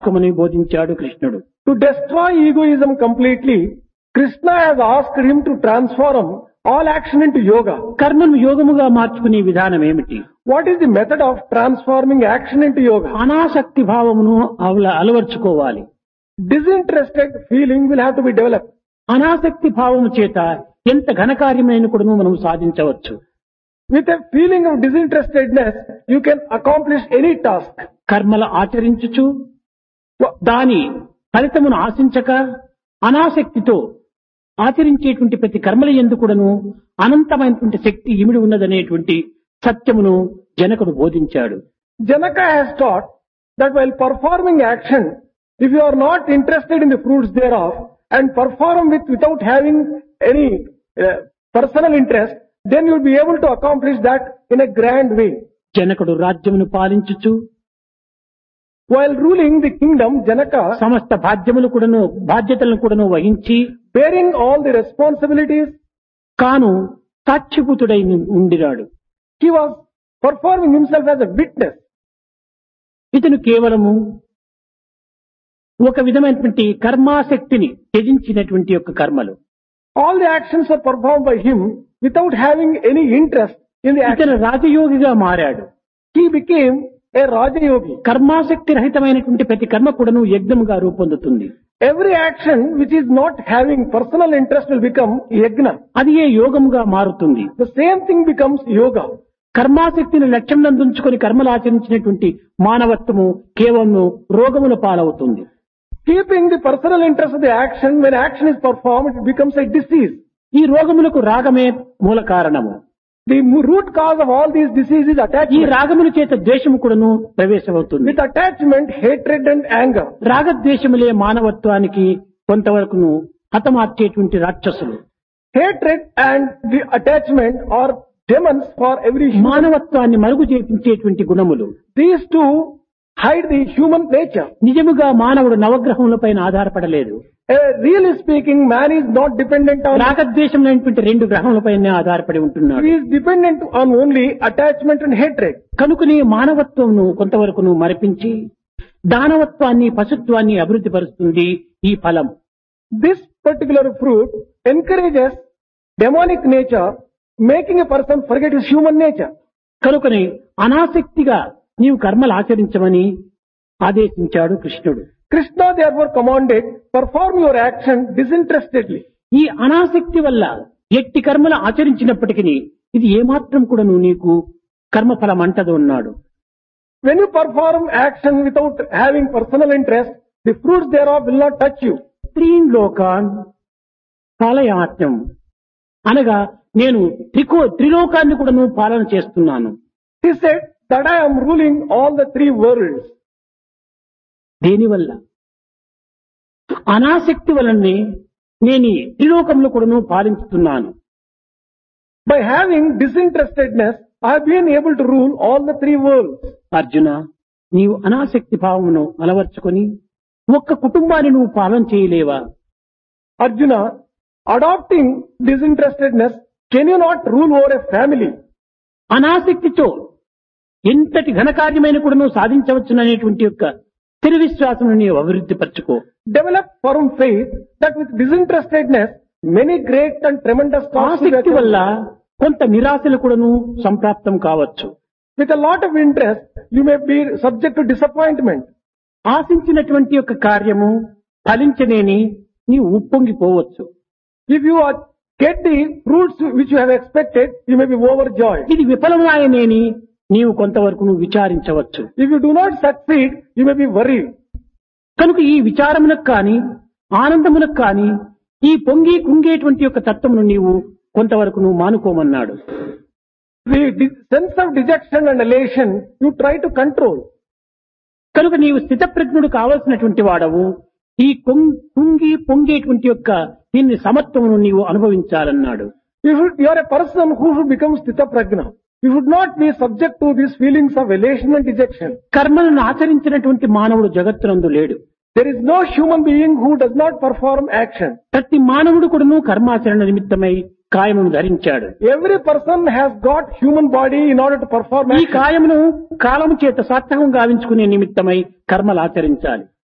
కమని బోధించాడు కృష్ణుడు To destroy egoism completely, Krishna has asked him to transform all action into yoga. కర్మను యోగముగా మార్చుకునే విధానం ఏమిటి What is the method of transforming action into yoga? అనాసక్తి భావమును అవల అలవర్చుకోవాలి Disinterested feeling will have to be developed. అనాసక్తి భావము చేత ఎంత ఘనకార్యమైన కూడా మనం సాధించవచ్చు With a feeling of disinterestedness, you can accomplish any task. కర్మలు ఆచరించుచు దాని ఫలితమును ఆశించక అనాసక్తితో ఆచరించేటువంటి ప్రతి కర్మల ఎందుకుడను అనంతమైనటువంటి శక్తి ఇమిడి ఉన్నదనేటువంటి సత్యమును జనకుడు బోధించాడు Janaka has taught that while performing action, if you are not interested in the fruits thereof and perform with without having any uh, personal interest, then you will be able to accomplish that in a grand way. జనకుడు రాజ్యమును పాలించుచు While ruling the kingdom, Janaka, సమస్త బాధ్యములు కూడాను బాధ్యతలను కూడాను వహించి bearing all the responsibilities, కాను సాక్షిభూతుడై ఉండిరాడు he was performing himself as a witness. ఇతను కేవలము ఒక విధమైనటువంటి కర్మాసక్తిని త్యజించినటువంటి యొక్క కర్మలు All the actions were performed by him without having any interest in the action. ఇతను రాజయోగిగా మారాడు He became a Rajayogi. కర్మాసక్తి రహితమైనటువంటి ప్రతి కర్మ కూడాను యజ్ఞముగా రూపొందుతుంది Every action which is not having personal interest will become yajna. అది ఏ యోగముగా మారుతుంది The same thing becomes yoga. కర్మాసక్తిని లక్ష్యం నందుంచుకొని కర్మలు ఆచరించినటువంటి మానవత్వము కేవలం రోగముల పాలవుతుంది Keeping the personal interest of the action, when action is performed, it becomes a disease. ఈ రోగములకు రాగమే మూల కారణము The mo- root cause of all these diseases is ఈ attachment. రాగముల చేత ద్వేషము కూడాను ప్రవేశమవుతుంది With attachment, hatred and anger. రాగద్వేషములే మానవత్వానికి కొంతవరకును హతమార్చేటువంటి రాక్షసులు Hatred and the attachment are demons for every human. మానవత్వాన్ని మరుగు చేపించేటువంటి గుణములు These two hide the human nature. నిజముగా మానవుడు నవగ్రహముల పైన ఆధారపడలేదు Uh, really speaking, man is not dependent on, రాగద్వేషములైనటువంటి రెండు గ్రహములపైనే ఆధారపడి ఉంటున్నాడు he is dependent on only attachment and hatred. కనుకనే మానవత్వమును కొంతవరకును మరిపించి దానవత్వాన్ని పశుత్వాన్ని అభివృద్ధి పరుస్తుంది ఈ ఫలం This particular fruit encourages demonic nature, making a person forget his human nature. కనుకనే అనాసక్తిగా నీవు కర్మలు ఆచరించమని ఆదేశించాడు కృష్ణుడు Krishna therefore commanded, perform your action disinterestedly. ఈ అనాసక్తి వల్ల ఎట్టి కర్మలు ఆచరించినప్పటికీ ఇది ఏమాత్రం కూడా నువ్వు నీకు కర్మఫలం అంటదు అన్నాడు When you perform action without having personal interest, the fruits thereof will not touch you. త్రీన్ లోకాన్ పాలయాత్యం అనగా నేను త్రికో త్రిలోకాన్ని కూడా నువ్వు పాలన చేస్తున్నాను He said that I am ruling all the three worlds. దేనివల్ల అనాసక్తి వలనే నేను ఈ త్రిలోకంలో కూడాను పాలించుతున్నాను By having disinterestedness, I have been able to rule all the three worlds. Arjuna నీవు అనాసక్తి భావమును అలవర్చుకొని ఒక్క కుటుంబాన్ని నువ్వు పాలన చేయలేవా Arjuna, adopting disinterestedness, can you not rule over a family? అనాసక్తితో ఎంతటి ఘనకార్యమైన కూడా నువ్వు సాధించవచ్చుననేటువంటి యొక్క స్థిర విశ్వాసం నీవు అభివృద్ధి పరచుకో Develop firm faith that with disinterestedness, many great and tremendous tasks will be ఆసక్తి achieved. వల్ల కొంత నిరాశలు కూడాను సంప్రాప్తం కావచ్చు With a lot of interest, you may be subject to disappointment. ఆశించినటువంటి యొక్క కార్యము ఫలించనేని నీవు ఉప్పొంగిపోవచ్చు If you are, get the fruits which you have expected, you may be overjoyed. ఇది విఫలమాయనేని నీవు కొంతవరకు నువ్వు విచారించవచ్చు If you do not succeed, you may be worried. కనుక ఈ విచారమునకు కాని ఆనందమునకు కాని ఈ పొంగి కుంగేటువంటి యొక్క తత్వమును నీవు కొంతవరకు నువ్వు మానుకోమన్నాడు The de- sense of dejection and elation, you try to control. కనుక నీవు స్థితప్రజ్ఞుడు కావలసినటువంటి వాడవు ఈ కొం- కుంగి పొంగేటువంటి యొక్క దీన్ని సమత్వమును నీవు అనుభవించాలన్నాడు You should, you are a person who should become sthita prajna. You should not be subject to these feelings of elation and dejection. కర్మలను ఆచరించినటువంటి మానవుడు జగత్తునందు లేడు There is no human being who does not perform action. ప్రతి మానవుడు కూడాను కర్మాచరణ నిమిత్తమై కాయమును ధరించాడు Every person has got human body in order to perform ఈ action. కాయమును కాలము చేత సార్థకం గావించుకునే నిమిత్తమై కర్మలు ఆచరించాలి